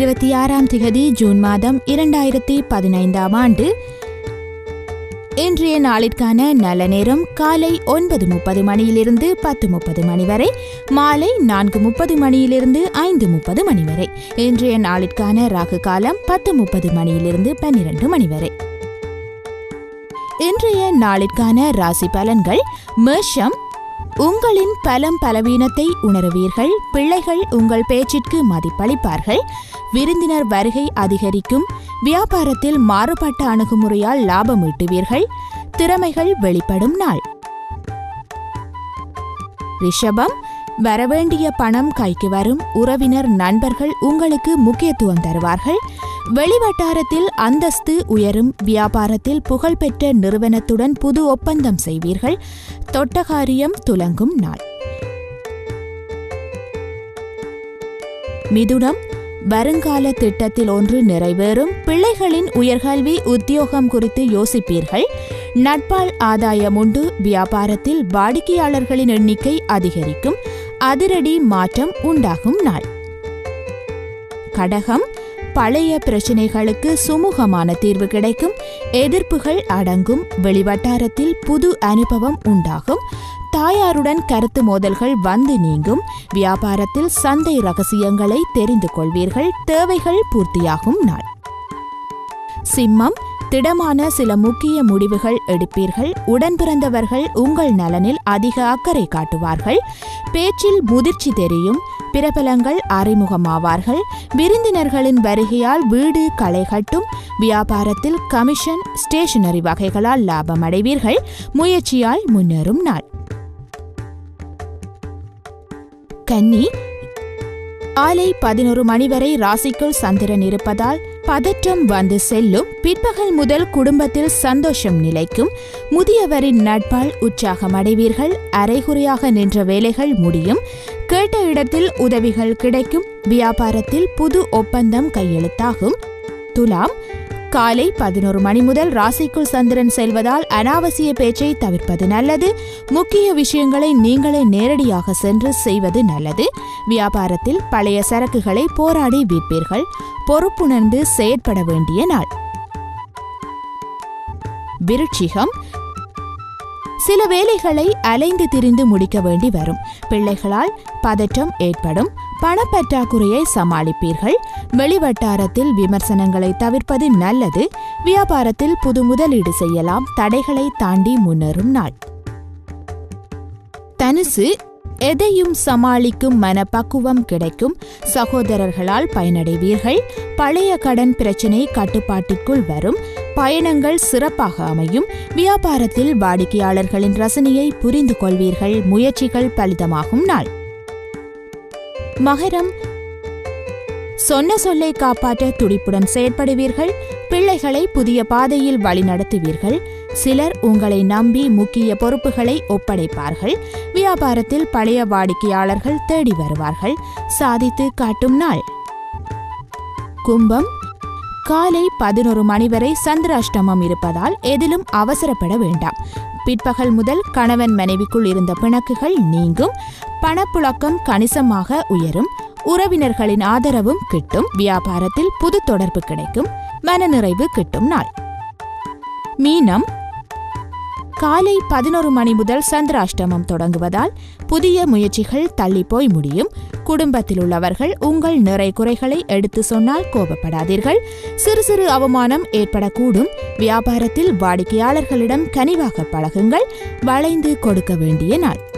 இருபத்தி ஆறாம் திகதி ஜூன் மாதம் இரண்டாயிரத்தி பதினைந்தாம் ஆண்டு இன்றைய நாளிற்கான நல்ல நேரம் காலை ஒன்பது முப்பது மணியிலிருந்து பத்து முப்பது மணி வரை மாலை நான்கு முப்பது மணியிலிருந்து ஐந்து முப்பது மணி வரை இன்றைய நாளிற்கான ராகு காலம் பத்து முப்பது மணியிலிருந்து பன்னிரண்டு மணி வரை இன்றைய நாளிற்கான ராசி பலன்கள் மேஷம் உங்களின் பலம் பலவீனத்தை உணருவீர்கள் பிள்ளைகள் உங்கள் பேச்சிற்கு மதிப்பளிப்பார்கள் விருந்தினர் வருகை அதிகரிக்கும் வியாபாரத்தில் மாறுபட்ட அணுகுமுறையால் லாபம் ஈட்டுவீர்கள் திறமைகள் வெளிப்படும் நாள் ரிஷபம் வரவேண்டிய பணம் கைக்கு வரும் உறவினர் நண்பர்கள் உங்களுக்கு முக்கியத்துவம் தருவார்கள் வெளிவட்டாரத்தில் அந்தஸ்து உயரும் வியாபாரத்தில் புகழ்பெற்ற நிறுவனத்துடன் புது ஒப்பந்தம் செய்வீர்கள் தொட்டகாரியம் துலங்கும் நாள் மிதுனம் வருங்கால திட்டத்தில் ஒன்று நிறைவேறும் பிள்ளைகளின் உயர்கல்வி உத்தியோகம் குறித்து யோசிப்பீர்கள் நட்பால் ஆதாயம் உண்டு வியாபாரத்தில் வாடிக்கையாளர்களின் எண்ணிக்கை அதிகரிக்கும் அதிரடி மாற்றம் உண்டாகும் நாள் கடகம் பழைய பிரச்சினைகளுக்கு சுமூகமான தீர்வு கிடைக்கும் எதிர்ப்புகள் அடங்கும் வெளிவட்டாரத்தில் புது அனுபவம் உண்டாகும் தாயாருடன் கருத்து மோதல்கள் வந்து நீங்கும் வியாபாரத்தில் சந்தை ரகசியங்களை தெரிந்து கொள்வீர்கள் தேவைகள் பூர்த்தியாகும் நாள் சிம்மம் திடமான சில முக்கிய முடிவுகள் எடுப்பீர்கள் உடன் பிறந்தவர்கள் உங்கள் நலனில் அதிக அக்கறை காட்டுவார்கள் பேச்சில் முதிர்ச்சி தெரியும் பிரபலங்கள் அறிமுகமாவார்கள் விருந்தினர்களின் வருகையால் வீடு களை கட்டும் வியாபாரத்தில் கமிஷன் ஸ்டேஷனரி வகைகளால் லாபம் அடைவீர்கள் முயற்சியால் முன்னேறும் நாள் கன்னி காலை பதினொரு மணி வரை ராசிக்குள் சந்திரன் இருப்பதால் பதற்றம் வந்து செல்லும் பிற்பகல் முதல் குடும்பத்தில் சந்தோஷம் நிலைக்கும் முதியவரின் நட்பால் உற்சாகம் அடைவீர்கள் அரைகுறையாக நின்ற வேலைகள் முடியும் கேட்ட இடத்தில் உதவிகள் கிடைக்கும் வியாபாரத்தில் புது ஒப்பந்தம் கையெழுத்தாகும் துலாம் காலை பதினோரு மணி முதல் ராசிக்குள் சந்திரன் செல்வதால் அனாவசிய பேச்சை தவிர்ப்பது நல்லது முக்கிய விஷயங்களை நீங்களே நேரடியாக சென்று செய்வது நல்லது வியாபாரத்தில் பழைய சரக்குகளை போராடி விற்பீர்கள் பொறுப்புணர்ந்து செயற்பட வேண்டிய நாள் விருட்சிகம் சில வேலைகளை அலைந்து திரிந்து முடிக்க வேண்டி வரும் பிள்ளைகளால் பதற்றம் ஏற்படும் பணப்பற்றாக்குறையை சமாளிப்பீர்கள் வெளிவட்டாரத்தில் விமர்சனங்களை தவிர்ப்பது நல்லது வியாபாரத்தில் புது முதலீடு செய்யலாம் தடைகளை தாண்டி முன்னேறும் நாள் தனுசு எதையும் சமாளிக்கும் மனப்பக்குவம் கிடைக்கும் சகோதரர்களால் பயனடைவீர்கள் பழைய கடன் பிரச்சினை கட்டுப்பாட்டிற்குள் வரும் பயணங்கள் சிறப்பாக அமையும் வியாபாரத்தில் வாடிக்கையாளர்களின் ரசனையை புரிந்து கொள்வீர்கள் முயற்சிகள் பலிதமாகும் நாள் மகரம் சொன்ன சொல்லை காப்பாற்ற துடிப்புடன் செயற்படுவீர்கள் பிள்ளைகளை புதிய பாதையில் வழிநடத்துவீர்கள் சிலர் உங்களை நம்பி முக்கிய பொறுப்புகளை ஒப்படைப்பார்கள் வியாபாரத்தில் பழைய வாடிக்கையாளர்கள் தேடி வருவார்கள் சாதித்து காட்டும் நாள் கும்பம் காலை பதினொரு மணி வரை சந்திராஷ்டமம் இருப்பதால் எதிலும் அவசரப்பட வேண்டாம் பிற்பகல் முதல் கணவன் மனைவிக்குள் இருந்த பிணக்குகள் நீங்கும் பணப்புழக்கம் கணிசமாக உயரும் உறவினர்களின் ஆதரவும் கிட்டும் வியாபாரத்தில் புது தொடர்பு கிடைக்கும் மனநிறைவு கிட்டும் நாள் மீனம் காலை பதினொரு மணி முதல் சந்திராஷ்டமம் தொடங்குவதால் புதிய முயற்சிகள் தள்ளி போய் முடியும் குடும்பத்தில் உள்ளவர்கள் உங்கள் நிறை குறைகளை எடுத்து சொன்னால் கோபப்படாதீர்கள் சிறு சிறு அவமானம் ஏற்படக்கூடும் வியாபாரத்தில் வாடிக்கையாளர்களிடம் கனிவாக பழகுங்கள் வளைந்து கொடுக்க வேண்டிய நாள்